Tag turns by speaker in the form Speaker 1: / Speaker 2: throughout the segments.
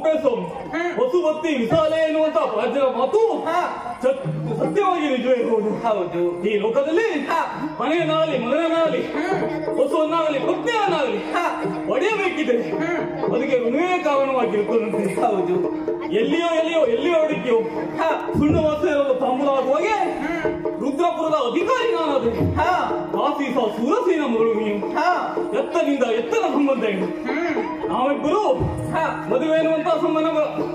Speaker 1: ರೂಪೇಶಂ ವಸುಮತಿ ವಿಶಾಲೆ ಎನ್ನುವಂತ ಪ್ರಾಚೀನ ಮಾತು
Speaker 2: ಹಾ
Speaker 1: ಸತ್- ಸತ್ಯವಾಗಿ ನಿಜವೇ ಹೌದು
Speaker 2: ಹೌದು
Speaker 1: ಈ ಲೋಕದಲ್ಲಿ
Speaker 2: ಹಾ.
Speaker 1: ಮನೆಯನ್ನಾಗಲಿ ಮಗನನ್ನಾಗಲಿ ವಸುವನ್ನಾಗಲಿ ಪತ್ನಿಯನ್ನಾಗಲಿ
Speaker 2: ಹಾ
Speaker 1: ಒಡೆಯಬೇಕಿದೆ ಅದಕ್ಕೆ ಋಣವೇ ಕಾರಣವಾಗಿರುತ್ತದಂತೆ
Speaker 2: ಹೌದು
Speaker 1: ಎಲ್ಲಿಯೋ ಎಲ್ಲಿಯೋ ಎಲ್ಲಿಯೋ ಅಡಿಕೆಯೋ
Speaker 2: ಹಾ
Speaker 1: ಸುಣ್ಣ ವಾಸ ಇರಲು ತಾಂಬೂಲಾಗುವಾಗೆ ರುದ್ರಪುರದ ಅಧಿಕಾರಿ ನಾನಾದೆ
Speaker 2: ಹಾ
Speaker 1: ಕಾಶಿ ಸಹ ಸೂರಸೇನ ಮಗಳು ನೀವು
Speaker 2: ಹಾ
Speaker 1: ಎತ್ತನಿಂದ ಎತ್ತರ ಸಂಬಂಧ ಇದೆ ನಾವಿಬ್ಬರು
Speaker 2: ಹಾ
Speaker 1: ಮದುವೆ ಎನ್ನುವಂತ ಸಂಬಂಧ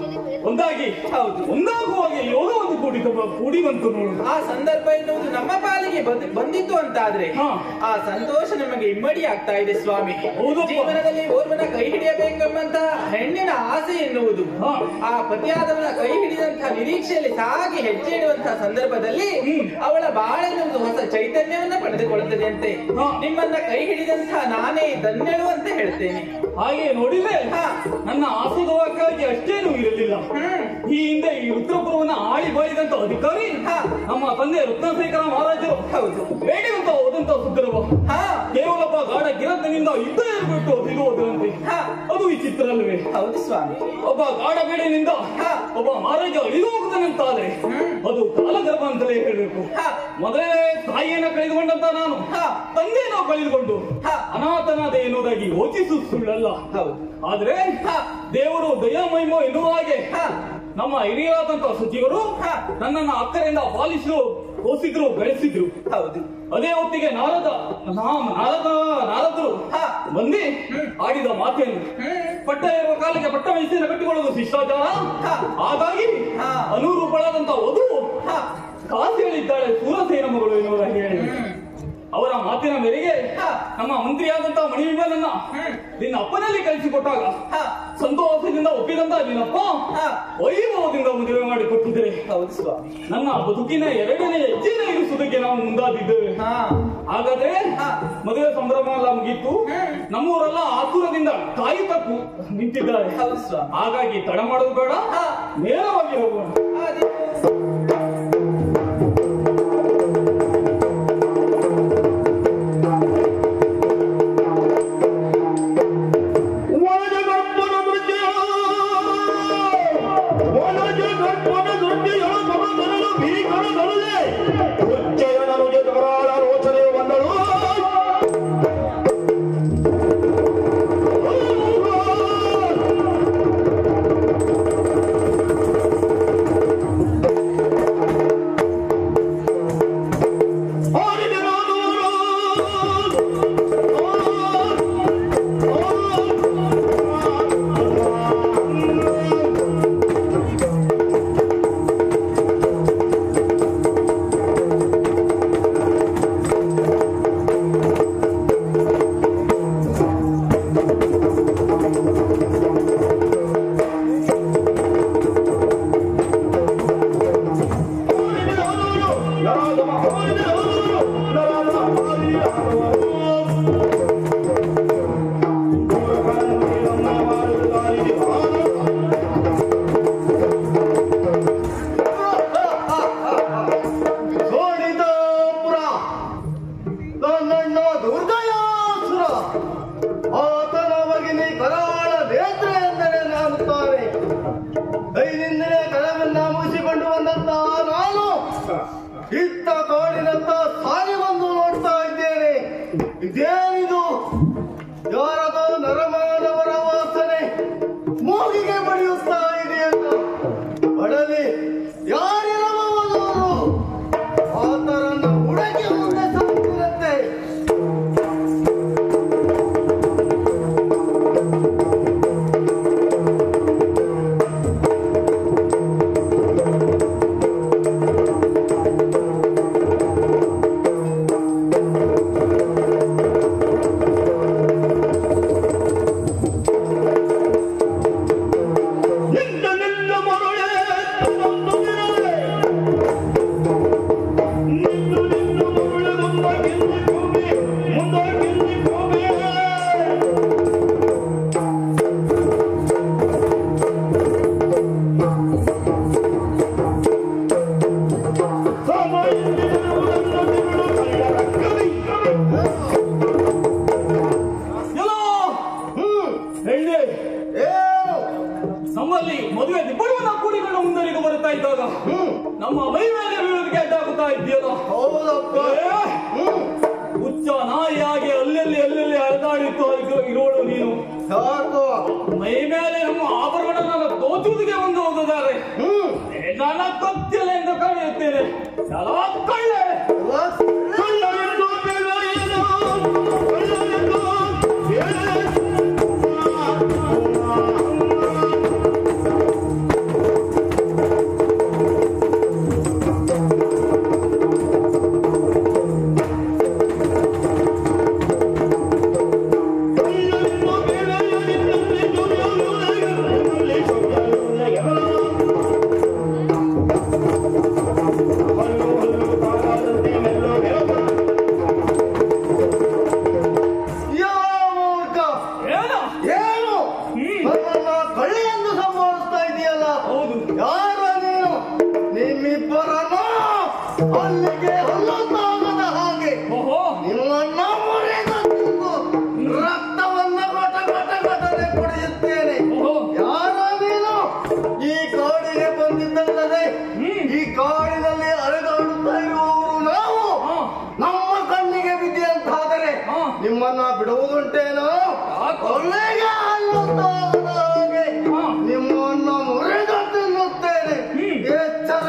Speaker 1: ಒಂದಾಗಿ
Speaker 2: ಹೌದು
Speaker 1: ಒಂದಾಗುವಾಗ ಯೋಗವನ್ನು ಕೂಡಿ ಕೂಡಿ ಬಂತು ನೋಡು
Speaker 2: ಆ ಸಂದರ್ಭ ಎನ್ನುವುದು ನಮ್ಮ ಪಾಲಿಗೆ ಬಂದ್- ಬಂದಿತ್ತು ಅಂತಾದ್ರೆ
Speaker 1: ಹಾ.
Speaker 2: ಆ ಸಂತೋಷ ನಮಗೆ ಇಮ್ಮಡಿ ಆಗ್ತಾ ಇದೆ ಸ್ವಾಮಿ
Speaker 1: ಹೌದಪ್ಪ.
Speaker 2: ಜೀವನದಲ್ಲಿ ಓರ್ವನ ಕೈ ಹಿಡಿಯಬೇಕೆಂಬಂತಹ ಹೆಣ್ಣಿನ ಆಸೆ ಎನ್ನುವುದು
Speaker 1: ಹಾ.
Speaker 2: ಆ ಪತಿಯಾದವನ ಕೈ ಹಿಡಿದಂತಹ ನಿರೀಕ್ಷೆಯಲ್ಲಿ ಸಾಗಿ ಹೆಜ್ಜೆ ಇಡುವಂತಹ ಸಂದರ್ಭದಲ್ಲಿ
Speaker 1: ಹ್ಮ್.
Speaker 2: ಅವಳ ಬಾಳೆನ್ನುವುದು ಹೊಸ ಚೈತನ್ಯವನ್ನ ಪಡೆದುಕೊಳ್ಳುತ್ತದೆ ಅಂತೆ
Speaker 1: ಹಾ.
Speaker 2: ನಿಮ್ಮನ್ನ ಕೈ ಹಿಡಿದಂತಹ ನಾನೇ ಧನ್ಯಳು ಅಂತ ಹೇಳ್ತೇನೆ
Speaker 1: ಹಾಗೆ ನೋಡಿದ್ರೆ
Speaker 2: ಹಾ.
Speaker 1: ನನ್ನ ಆಸದವಾಕ್ಕಾಗಿ ಅಷ್ಟೇನೂ ಇರಲಿಲ್ಲ
Speaker 2: ಹ್ಮ್
Speaker 1: ಈ ಹಿಂದೆ ಈ ರುದ್ರಪುರವನ್ನ ಆಳಿ ಬಾಳಿದಂತ ಅಧಿಕಾರಿ
Speaker 2: ಹಾ.
Speaker 1: ನಮ್ಮ ತಂದೆ ರತ್ನಶೇಖರ ಮಹಾರಾಜರು
Speaker 2: ಹೌದು
Speaker 1: ಬೇಡಿದಂತ ಹೋದಂತ ಸುಂದರವ
Speaker 2: ಹಾ
Speaker 1: ಕೇವಲೊಬ್ಬ ಗಾಢ ಗಿರತ್ನಿಂದ ಯುದ್ಧ ಏರ್ಬಿಟ್ಟು ಸಿಗುವುದಂತೆ
Speaker 2: ಹಾ.
Speaker 1: ಅದು ವಿಚಿತ್ರ ಅಲ್ವೇ
Speaker 2: ಹೌದು ಸ್ವಾಮಿ
Speaker 1: ಒಬ್ಬ ಗಾಢ ಬೇಡಿನಿಂದ
Speaker 2: ಹಾ.
Speaker 1: ಒಬ್ಬ ಮಹಾರಾಜ ಇಳಿದು ಹೋಗುದನಂತಾದ್ರೆ ಅದು ಕಾಲಗರ್ಭ ಅಂತಲೇ ಹೇಳಬೇಕು
Speaker 2: ಹಾ.
Speaker 1: ಮೊದಲೇ ತಾಯಿಯನ್ನ ಕಳೆದುಕೊಂಡಂತ ನಾನು
Speaker 2: ಹಾ.
Speaker 1: ತಂದೆಯನ್ನು ಕಳೆದುಕೊಂಡು
Speaker 2: ಹಾ.
Speaker 1: ಅನಾಥನಾದೆ ಎನ್ನುವುದಾಗಿ ಯೋಚಿಸು ಸುಳ್ಳಲ್ಲ
Speaker 2: ಹೌದು
Speaker 1: ಆದ್ರೆ
Speaker 2: ಹಾ.
Speaker 1: ದೇವರು ದಯಾಮಹಿಮ ಎನ್ನುವ ಹಾಗೆ
Speaker 2: ಹಾ.
Speaker 1: ನಮ್ಮ ಹಿರಿಯರಾದಂತಹ ಸಚಿವರು
Speaker 2: ಹಾ.
Speaker 1: ನನ್ನನ್ನ ಅಕ್ಕರೆಯಿಂದ ಪಾಲಿಸಲು ಓಸಿದ್ರು ಬೆಳೆಸಿದ್ರು
Speaker 2: ಹೌದು
Speaker 1: ಅದೇ ಹೊತ್ತಿಗೆ ನಾರದ ನಾ- ನಾರದ ನಾರದರು
Speaker 2: ಹಾ.
Speaker 1: ಬಂದಿ ಆಡಿದ ಮಾತೇನು
Speaker 2: ಹ್ಮ್
Speaker 1: ಪಟ್ಟ ಇರುವ ಕಾಲಿಗೆ ಪಟ್ಟ ವಯಸ್ಸಿನ ಕಟ್ಟಿಕೊಳ್ಳುವುದು ಶಿಷ್ಟಾಚಾರ
Speaker 2: ಹಾ.
Speaker 1: ಹಾಗಾಗಿ
Speaker 2: ಹಾ.
Speaker 1: ಅನುರೂಪಳಾದಂತ ವಧು
Speaker 2: ಹಾ
Speaker 1: ಕಾಸಿ ಹೇಳಿದ್ದಾಳೆ ಸೂರಸೇನ ಮಗಳು ಎನ್ನುವುದಾಗಿ ಹೇಳಿ ಅವರ ಮಾತಿನ ಮೇರೆಗೆ
Speaker 2: ಹಾ.
Speaker 1: ನಮ್ಮ ಮಂತ್ರಿಯಾದಂತ ಮಣಿವಿಮಲನ್ನ
Speaker 2: ಹ್ಮ್.
Speaker 1: ನಿನ್ನ ಅಪ್ಪನಲ್ಲಿ ಕಳಿಸಿಕೊಟ್ಟಾಗ
Speaker 2: ಹಾ.
Speaker 1: ಸಂತೋಷದಿಂದ ಒಪ್ಪಿದಂತ ನಿನ್ನಪ್ಪ
Speaker 2: ಹಾ.
Speaker 1: ವೈಭವದಿಂದ ಮದುವೆ ಮಾಡಿ ಕೊಟ್ಟಿದ್ದಾರೆ
Speaker 2: ಹೌದು ಸ್ವಾಮಿ
Speaker 1: ನನ್ನ ಬದುಕಿನ ಎರಡನೇ ಹೆಜ್ಜೆನ ಇರಿಸುವುದಕ್ಕೆ ನಾವು ಮುಂದಾದಿದ್ದೇವೆ
Speaker 2: ಹಾ
Speaker 1: ಹಾಗಾದ್ರೆ
Speaker 2: ಹಾ.
Speaker 1: ಮದುವೆ ಸಂಭ್ರಮ ಎಲ್ಲ ಮುಗೀತು
Speaker 2: ಹ್ಮ್.
Speaker 1: ನಮ್ಮೂರೆಲ್ಲ ಆತುರದಿಂದ ಕಾಯುತ್ತಾ ಕೂ- ನಿಂತಿದ್ದಾರೆ
Speaker 2: ಹೌದು ಸ್ವಾಮಿ
Speaker 1: ಹಾಗಾಗಿ ತಡ ಮಾಡೋದು ಬೇಡ
Speaker 2: ಹಾ.
Speaker 1: ನೇರವಾಗಿ ಹೋಗೋಣ
Speaker 2: ಆದೀತು.
Speaker 3: ವನಜಗಪ್ಪನ ನೃತ್ಯ ವನಜಗಪ್ಪನ ನೃತ್ಯ ಸಮತರಲು ಭೀಕರದಲ್ಲದೆ ಉಚ್ಚಯನನುಜ ಕರಾಳ ರೋಚನೆ ಬಂದಳು ಆಡಿದೆ ನಾನು ಸೋಣಿತಾಪುರ ನನ್ನಣ್ಣ ದುರ್ಗಯಾಸುರ ಆತನ ಭಗಿನಿ ಕರಾಳ ನೇತ್ರ ಎಂದರೆ ನಾನು ತಾನೆ ದೈನಂದಿನ ಕಲವನ್ನ ಮುಗಿಸಿಕೊಂಡು ಬಂದಂತಹ ನಾನು ಇತ್ತ ಕಾಡಿನತ್ತ ಸಾರಿ ಬಂದು ನೋಡ್ತಾ ಇದ್ದೇನೆ ಇದೇನಿದು ಯಾರದೋ ನರಮಾನವರ ವಾಸನೆ ಮೂಗಿಗೆ ಬಡಿಯುತ್ತಾ ಇದೆ ಅಂತ ಬಡಲಿ ಯಾರಿರಬಹುದು ಅವರು ಆತರನ್ನು ಹುಡುಗಿ ಮುಂದೆ ಸಾಕ್ತಿರಂತೆ
Speaker 2: ಆ
Speaker 1: ಹಾಗೆ ಅಲ್ಲಲ್ಲಿ ಅಲ್ಲಲ್ಲಿ ಅಲೆದಾಡಿತ್ತು ಇರೋ- ಇರೋಳು ನೀನು
Speaker 3: ಸಾಕು
Speaker 1: ಮೈ ಮೇಲೆ ನಮ್ಮ ಆಭರಣಗಳನ್ನು ತೋಚುವುದಕ್ಕೆ ಒಂದು ಹೋಗಿದ್ದಾರೆ
Speaker 3: ಹ್ಮ್
Speaker 1: ನನ್ನ ಕತ್ತಿಲ್ಲ ಎಂದು ಕಳೆಯುತ್ತೇನೆ ಎಲ್ಲ ಕಳ್ಳೆ
Speaker 3: ಕಳ್ಳರೆಂದು ಬೆಳೆಯಲು, ಕಳ್ಳರೆಂದು ಯಾವ ಮೂರ್ಖ?
Speaker 1: ಏನು
Speaker 3: ಏನು ನನ್ನನ್ನ ಕಳ್ಳೆಯೆಂದು ಸಂಬೋಧಿಸ್ತಾ ಇದೆಯಲ್ಲ
Speaker 1: ಹೌದು
Speaker 3: ಯಾರ ನೀನು ನಿಮ್ಮಿಬ್ಬರನ್ನ ಅಲ್ಲಿಗೆ ಹಲ್ಲುತ್ತಾಗದ ಹಾಗೆ
Speaker 1: ಓಹೋ
Speaker 3: ನಿಮ್ಮನ್ನ ಮುರಿದು ತಿಂದು ರಕ್ತವನ್ನ ಗಟ ಗಟ ಗಟನೆ ಕುಡಿಯುತ್ತೇನೆ
Speaker 1: ಓಹೋ
Speaker 3: ಯಾರ ನೀನು ಈ ಕಾಡಿಗೆ ಬಂದಿದ್ದಲ್ಲದೆ ಈ ಕಾಡಿನಲ್ಲಿ ಅಲೆದಾಡುತ್ತಾ ಇರುವವರು ನಾವು
Speaker 1: ಹಾ.
Speaker 3: ನಮ್ಮ ಕಣ್ಣಿಗೆ ಬಿದ್ದಂತಾದರೆ
Speaker 1: ಹಾ.
Speaker 3: ನಿಮ್ಮನ್ನ ಬಿಡುವುದುಂಟೇನೋ
Speaker 1: ಯಾಕೆ?
Speaker 3: ಕೊನೆಗೆ ಹಲ್ಲುತ್ತಾಗದ ಹಾಗೆ
Speaker 1: ಹಾ.
Speaker 3: ನಿಮ್ಮನ್ನ ಮುರಿದು ತಿನ್ನುತ್ತೇನೆ
Speaker 1: ಹ್ಮ್.
Speaker 3: ಎಚ್ಚರ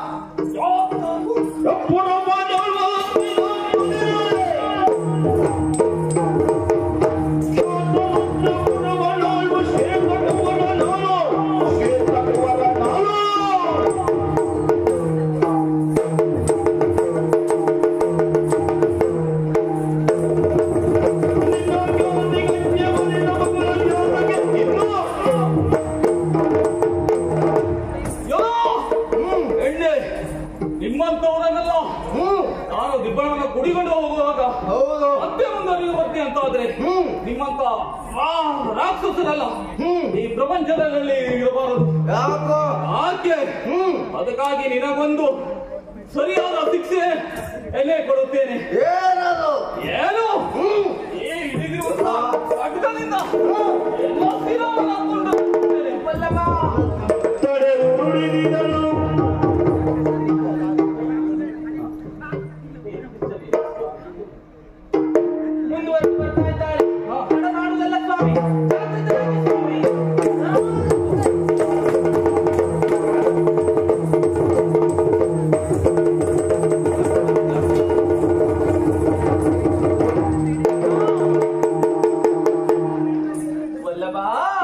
Speaker 1: ಯೋ ಎಣ್ಣೆ ನಿಮ್ಮಂತವರನ್ನೆಲ್ಲ
Speaker 3: ಹ್ಮ್
Speaker 1: ನಾನು ದಿಬ್ಬಣವನ್ನು ಕುಡಿಕೊಂಡು ಹೋಗುವಾಗ
Speaker 3: ಹೌದು
Speaker 1: ಮತ್ತೆ ಮುಂದೆ ನೀವು ಬರ್ತೀನಿ ಅಂತ ಆದ್ರೆ
Speaker 3: ಹ್ಮ್
Speaker 1: ನಿಮ್ಮಂತ ಆ ರಾಕ್ಷಸರಲ್ಲ
Speaker 3: ಹ್ಮ್
Speaker 1: ಈ ಪ್ರಪಂಚದಲ್ಲಿ ಇರಬಾರದು
Speaker 3: ಯಾಕೋ
Speaker 1: ಯಾಕೆ
Speaker 3: ಹ್ಮ್
Speaker 1: ಅದಕ್ಕಾಗಿ ನಿನಗೊಂದು ಸರಿಯಾದ ಶಿಕ್ಷೆ ಎಲೆ ಕೊಡುತ್ತೇನೆ
Speaker 3: ಏನದು
Speaker 1: ಏನು
Speaker 3: ಹ್ಮ್
Speaker 1: ಈ ಇದಿಗಿರುವಂತ ಖಡ್ಗದಿಂದ ಎಲ್ಲ ಶಿರವನ್ನು ಹಾಕ್ಕೊಂಡು ಹೋಗ್ತೇನೆ.
Speaker 2: ಮುಂದುವರೆದು ಬರ್ತಾ ಇದ್ದಾಳೆ ಮಾತನಾಡುವುದಲ್ಲ ಸ್ವಾಮಿ ಜಾಗೃತರಾಗಿ ಸ್ವಾಮಿ ವಲ್ಲಭ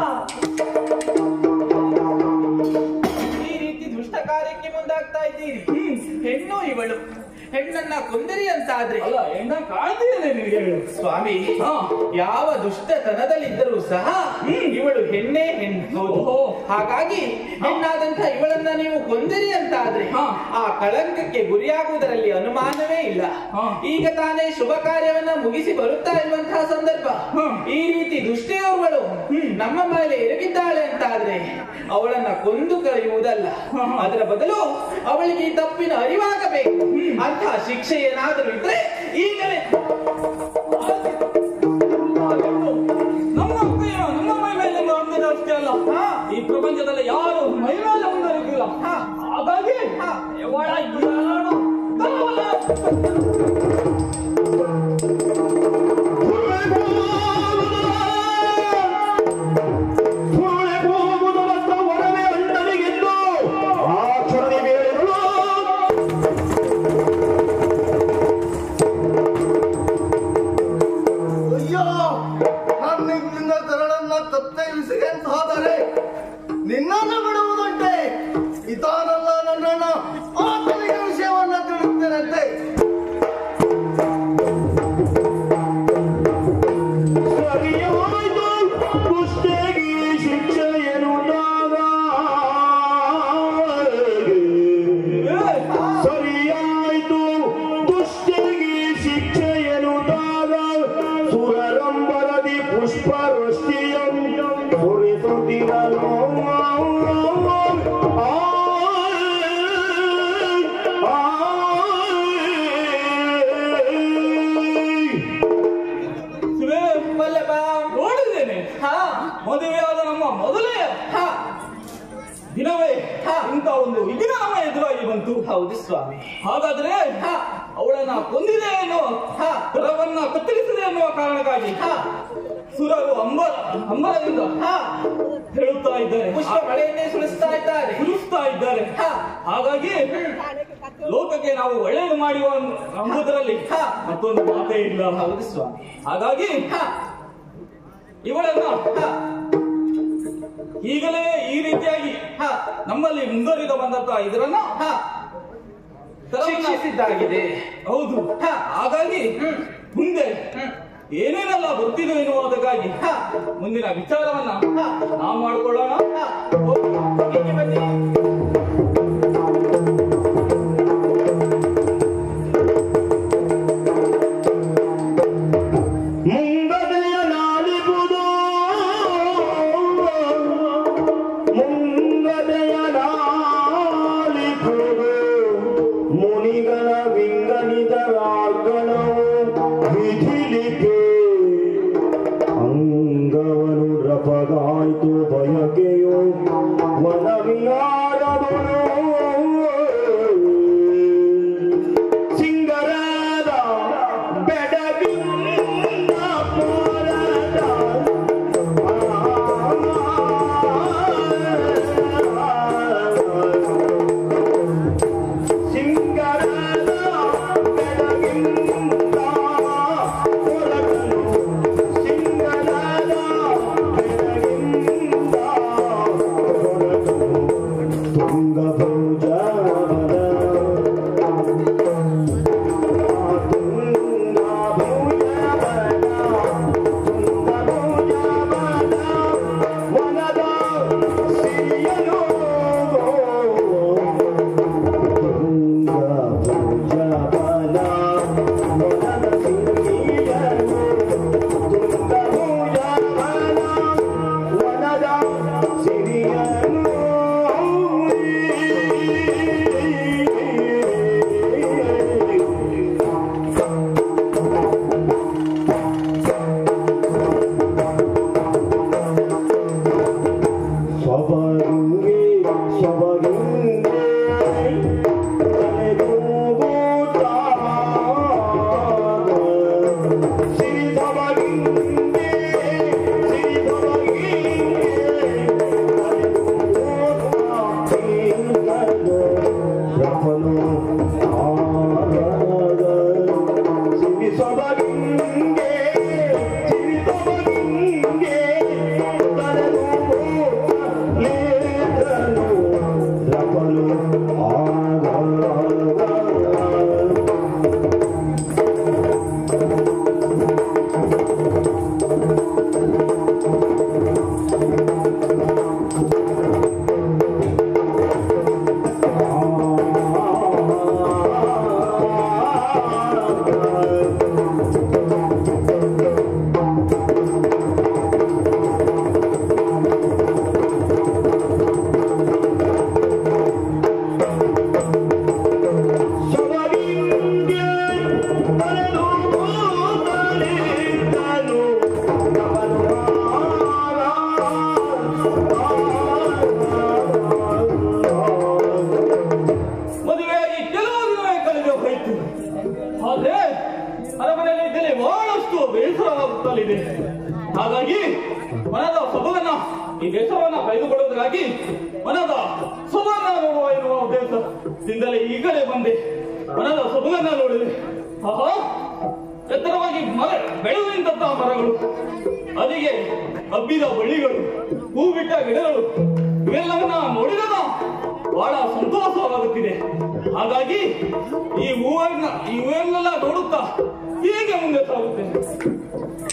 Speaker 2: ಈ ರೀತಿ ದುಷ್ಟ ಕಾರ್ಯಕ್ಕೆ ಮುಂದಾಗ್ತಾ ಇದ್ದೀರಿ ಹೆಣ್ಣು ಇವಳು ಹೆಣ್ಣನ್ನ ಕೊಂದಿರಿ ಅಂತಾದ್ರೆ
Speaker 1: ಅಲ್ಲ ಎಣ್ಣ ಕಾಣ್ತಿದ್ದೇನೆ ನಿನಗೆ
Speaker 2: ಸ್ವಾಮಿ
Speaker 1: ಹಾ.
Speaker 2: ಯಾವ ದುಷ್ಟತನದಲ್ಲಿದ್ದರೂ ಸಹ ಇವಳು ಹೆಣ್ಣೆ ಹೆಣ್ಣು
Speaker 1: ಓಹೋ.
Speaker 2: ಹಾಗಾಗಿ ಹೆಣ್ಣಾದಂತ ಇವಳನ್ನ ನೀವು ಕೊಂದಿರಿ ಅಂತಾದ್ರೆ
Speaker 1: ಹಾ.
Speaker 2: ಆ ಕಳಂಕಕ್ಕೆ ಗುರಿಯಾಗುವುದರಲ್ಲಿ ಅನುಮಾನವೇ ಇಲ್ಲ
Speaker 1: ಹಾ.
Speaker 2: ಈಗ ತಾನೇ ಶುಭ ಕಾರ್ಯವನ್ನ ಮುಗಿಸಿ ಬರುತ್ತಾ ಇರುವಂತಹ ಸಂದರ್ಭ
Speaker 1: ಹ್ಮ್.
Speaker 2: ಈ ರೀತಿ ದುಷ್ಟಿಯವಳು ನಮ್ಮ ಮೇಲೆ ಎರಗಿದ್ದಾಳೆ ಅಂತಾದ್ರೆ ಅವಳನ್ನ ಕೊಂದು ಕರೆಯುವುದಲ್ಲ
Speaker 1: ಹಾ, ಹಾ.
Speaker 2: ಅದರ ಬದಲು ಅವಳಿಗೆ ಈ ತಪ್ಪಿನ ಅರಿವಾಗಬೇಕು ಅಂತಹ ಶಿಕ್ಷೆ ಏನಾದರೂ ಇದ್ರೆ ಈಗಲೇ
Speaker 1: ನಮ್ಮ ಅಪ್ಪಯ್ಯ ನಮ್ಮ ಮೈ ಮೇಲೆ ಒಂದು ಅಷ್ಟೇ ಅಲ್ಲ
Speaker 2: ಹಾ.
Speaker 1: ಈ ಪ್ರಪಂಚದಲ್ಲಿ ಯಾರು ಮೈ ಮೇಲೆ ಒಂದರಿಗಿಲ್ಲ
Speaker 2: ಹಾ.
Speaker 1: ಹಾಗಾಗಿ
Speaker 2: ಹಾ.
Speaker 1: ಇವಳ ಯಾರು ತರವಲ್ಲ.
Speaker 3: ಅಯ್ಯೋ ನಾನು ನಿನ್ನ ಕರಳನ್ನ ಕತ್ತರಿಸಿದೆ ಅಂತ ಹೋದರೆ ನಿನ್ನನ್ನು ಬಿಡುವುದುಂಟೆ ಇದಾನಲ್ಲ ನನ್ನನ್ನ ಆತನಿಗೆ ವಿಷಯವನ್ನ ತಿಳಿಸ್ತೇನಂತೆ
Speaker 4: ಸರಿಯಾಯ್ತು ದುಷ್ಟಗೆ ಶಿಕ್ಷೆ ಎನ್ನುವುದಾಗ ಸುರರಂಬರದಿ ಪುಷ್ಪವೃಷ್ಟಿಯಂ ಸುರಿಸುತ್ತಿರಲು
Speaker 1: ಶಿವೇ,
Speaker 2: ವಲ್ಲಭ
Speaker 1: ನೋಡಿದ್ದೇನೆ
Speaker 2: ಹಾ
Speaker 1: ಮದುವೆಯಾದ ನಮ್ಮ ಮೊದಲೇ
Speaker 2: ಹಾ
Speaker 1: ದಿನವೇ
Speaker 2: ಹಾ.
Speaker 1: ಇಂಥ ಒಂದು ವಿಘ್ನ ನಮ್ಮ ಎದುರಾಗಿ ಬಂತು
Speaker 2: ಹೌದು ಸ್ವಾಮಿ
Speaker 1: ಹಾಗಾದ್ರೆ
Speaker 2: ಹಾ
Speaker 1: ಅವಳನ್ನ ಕೊಂದಿದೆ ಎನ್ನುವ
Speaker 2: ಹಾ.
Speaker 1: ಕರವನ್ನ ಕತ್ತರಿಸಿದೆ ಎನ್ನುವ ಕಾರಣಕ್ಕಾಗಿ
Speaker 2: ಹಾ
Speaker 1: ಸುರರು ಅಂಬರ ಅಂಬರದಿಂದ
Speaker 2: ಹಾ
Speaker 1: ಹೇಳುತ್ತಾ ಇದ್ದಾರೆ
Speaker 2: ಪುಷ್ಪ ಮಳೆಯನ್ನೇ ಸುರಿಸ್ತಾ ಇದ್ದಾರೆ
Speaker 1: ಸುರಿಸ್ತಾ ಇದ್ದಾರೆ
Speaker 2: ಹಾ.
Speaker 1: ಹಾಗಾಗಿ ಲೋಕಕ್ಕೆ ನಾವು ಒಳ್ಳೆಯದು ಮಾಡುವ ಎಂಬುದರಲ್ಲಿ
Speaker 2: ಹಾ.
Speaker 1: ಮತ್ತೊಂದು ಮಾತೇ ಇಲ್ಲ
Speaker 2: ಹೌದು ಸ್ವಾಮಿ
Speaker 1: ಹಾಗಾಗಿ
Speaker 2: ಹಾ
Speaker 1: ಇವಳನ್ನ
Speaker 2: ಹಾ
Speaker 1: ಈಗಲೇ ಈ ರೀತಿಯಾಗಿ
Speaker 2: ಹಾ
Speaker 1: ನಮ್ಮಲ್ಲಿ ಮುಂದುವರಿದ ಬಂದಂತ ಇದರನ್ನ
Speaker 2: ಹಾ
Speaker 1: ಕರವನ್ನ-
Speaker 2: ಶಿಕ್ಷಿಸಿದ್ದಾಗಿದೆ
Speaker 1: ಹೌದು
Speaker 2: ಹಾ.
Speaker 1: ಹಾಗಾಗಿ
Speaker 2: ಹ್ಮ್.
Speaker 1: ಮುಂದೆ
Speaker 2: ಹ್ಮ್.
Speaker 1: ಏನೇನೆಲ್ಲ ಬರ್ತಿದೆ ಎನ್ನುವುದಕ್ಕಾಗಿ
Speaker 2: ಹಾ.
Speaker 1: ಮುಂದಿನ ವಿಚಾರವನ್ನ
Speaker 2: ಹಾ.
Speaker 1: ನಾವು ಮಾಡ್ಕೊಳ್ಳೋಣ
Speaker 2: ಹಾ ಹೀಗೆ ಬನ್ನಿ
Speaker 4: ಮುಂಗದೆಯ ನಾಲಿಗುದು ಮುಂಗದೆಯ ನಾಲಿಗುದು ಮುನಿಗಳ ವಿಂಗನಿದರಾರ್ಗಣವು ವಿಧಿಲಿಕೆ ಅಂಗವನು ರಪಗಾಯ್ತು ಬಯಕೆಯು ವನವಿಯಾರದನು ಸಿಂಗರಾದ ಬೆಡಗಿನ್ನ ಪೋರಾಟ ಸಿಂಗರಾದ ಬೆಡಗಿನ್ನ ಪೋರಾಟನು ಸಿಂಗರಾದ ಬೆಡಗಿನ್ನ ಪೋರಾಟನು ತುಂಗಭುಜ ಸ್ವಬಂಗೆ ಸ್ವಬಂಗೆ ತಲೆದೂಗುತ್ತ ಸಿರಿಧವಗಿಂಗೆ ಸಿರಿಧವಗಿಂಗೆ ರಫನು ಆಗ ಸಿರಿ ಸೊಬಗಿಂಗೆ ಸಿರಿ ಸೊಬಗಿಂಗೆ ತಲೆದು ಲೇದನು ರಫನು ಆಗ ಸೊಬಗಿಂಗೆ ತಲೆದು ತಲೆದನು ರಫನು
Speaker 1: ಮದುವೆಯಾಗಿ ಕೆಲವು ದಿನವೇ ಕಳೆದು ಹೋಯಿತು ಆದ್ರೆ ಅರಮನೆಯಲ್ಲಿ ಇದ್ದಲ್ಲಿ ಬಹಳಷ್ಟು ಬೇಸರವಾಗುತ್ತಲಿದೆ ಹಾಗಾಗಿ ಮನದ ಸೊಬಗನ್ನ ಈ ಬೇಸರವನ್ನ ಕಳೆದುಕೊಳ್ಳುವುದಕ್ಕಾಗಿ ಮನದ ಸೊಬಗನ್ನ ನೋಡುವ ಎನ್ನುವ ಉದ್ದೇಶದಿಂದಲೇ ಈಗಲೇ ಬಂದೆ ಮನದ ಸೊಬಗನ್ನ ನೋಡಿದೆ ಆಹಾ ಎತ್ತರವಾಗಿ ಮರ ಬೆಳೆದು ನಿಂತಹ ಮರಗಳು ಅದಿಗೆ ಹಬ್ಬಿದ ಬಳ್ಳಿಗಳು ಹೂ ಬಿಟ್ಟ ಗಿಡಗಳು ಇವೆಲ್ಲವನ್ನ ನೋಡಿದಾಗ ಬಹಳ ಸಂತೋಷವಾಗುತ್ತಿದೆ ಹಾಗಾಗಿ ಈ ಹೂವನ್ನ ಈ ಹೂವನ್ನೆಲ್ಲ ನೋಡುತ್ತಾ ಹೀಗೆ ಮುಂದೆ ಸಾಗುತ್ತೇನೆ